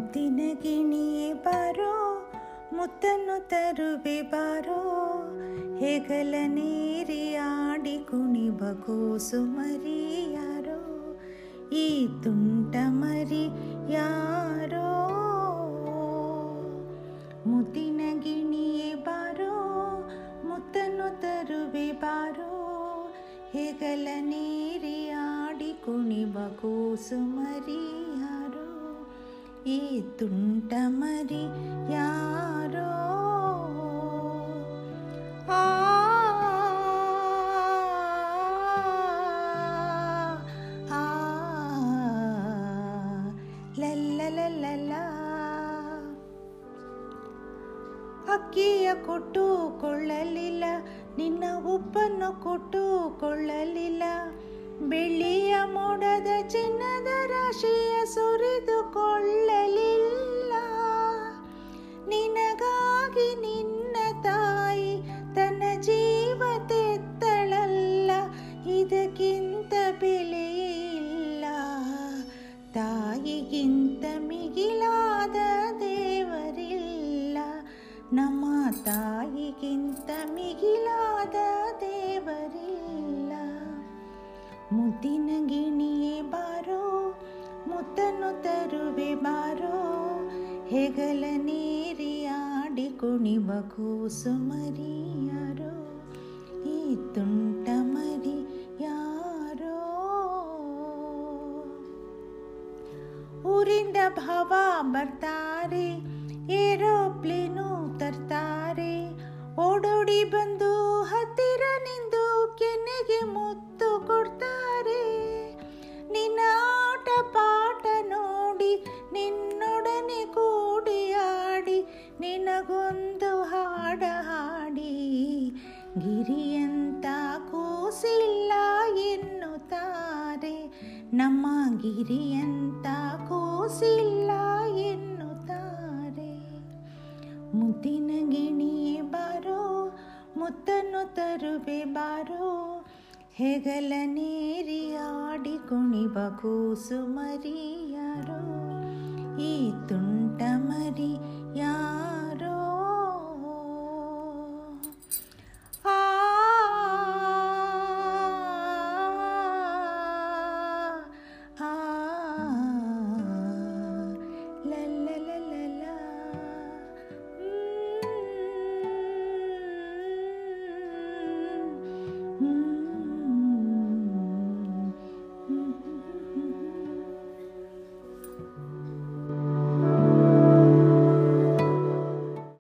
ಮುದ್ದಿನ ಗಿಣಿಯೇ ಬಾರೋ ಮುತ್ತನ್ನು ತರುವೆ ಬಾರೋ ಹೆಗಲ ನೀರಿ ಆಡಿ ಕುಣಿಬ ಕೂಸು ಮರಿ ಯಾರೋ ಈ ತುಂಟ ಮರಿ ಯಾರೋ ಮುದ್ದಿನ ಗಿಣಿಯೇ ಬಾರೋ ಮುತ್ತನ್ನು ತರುವೆ ಬಾರೋ ಹೆಗಲ ನೀರಿ ಆಡಿ ಕುಣಿಬ ಕೂಸು ಮರಿ ಯಾರೋ ಈ ತುಂಟ ಮರಿ ಯಾರೋ ಆ ಆ ಲಲ್ಲ ಅಕ್ಕಿಯ ಕೊಟ್ಟು ಕೊಳ್ಳಲಿಲ್ಲ ನಿನ್ನ ಉಪ್ಪನ್ನು ಕೊಟ್ಟು ಕೊಳ್ಳಲಿಲ್ಲ ಬೆಳ್ಳಿಯ ಮೋಡದ ಚಿನ್ನದ ರಾಶಿಯ ಸುರಿದುಕೊಳ್ಳಲಿಲ್ಲ ನಿನಗಾಗಿ ನಿನ್ನ ತಾಯಿ ತನ್ನ ಜೀವ ತೆತ್ತಳಲ್ಲ ಇದಕ್ಕಿಂತ ಬೆಲೆಯಿಲ್ಲ ತಾಯಿಗಿಂತ ಮಿಗಿಲಾದ ದೇವರಿಲ್ಲ ನಮ್ಮ ತಾಯಿಗಿಂತ ಮಿಗಿಲಾದ ದೇವರಿಲ್ಲ ಮುದ್ದಿನ ಗಿಣಿಯೇ ಬಾರೋ ಮುತ್ತನ್ನು ತರುವೆ ಬಾರೋ ಹೆಗಲ ನೀರಿ ಆಡಿ ಕುಣಿಬ ಕೂಸು ಮರಿ ಯಾರೋ ಈ ತುಂಟ ಮರಿ ಯಾರೋ ಊರಿಂದ ಭಾವ ಬರ್ತಾರೆ ಏರೋಪ್ಲೇನು ತರ್ತಾರೆ ಓಡೋಡಿ ಬಂದು ಹತ್ತಿರ ನಿಂದು ಕೆನ್ನೆಗೆ ಮುತ್ತು ಕೊಡ್ತಾರೆ ನಿನ್ನ ಆಟ ಪಾಠ ನೋಡಿ ನಿನ್ನೊಡನೆ ಕೂಡಿ ಆಡಿ ನಿನಗೊಂದು ಹಾಡ ಹಾಡಿ ಗಿರಿಯಂತ ಕೂಸಿಲ್ಲ ಎನ್ನುತ್ತಾರೆ ನಮ್ಮ ಗಿರಿಯಂತ ಕೂಸಿಲ್ಲ ಎನ್ನುತ್ತಾರೆ ಮುದ್ದಿನ ಗಿಣಿಯೇ ಬಾರೋ ಮುತ್ತನ್ನು ತರುವೆ ಬಾರೋ ಹೆಗಲ ನೀರಿ ಆಡಿ ಕುಣಿಬ ಕೂಸು ಮರಿ ಯಾರೋ ಈ ತುಂಟ ಮರಿ ಯಾರೋ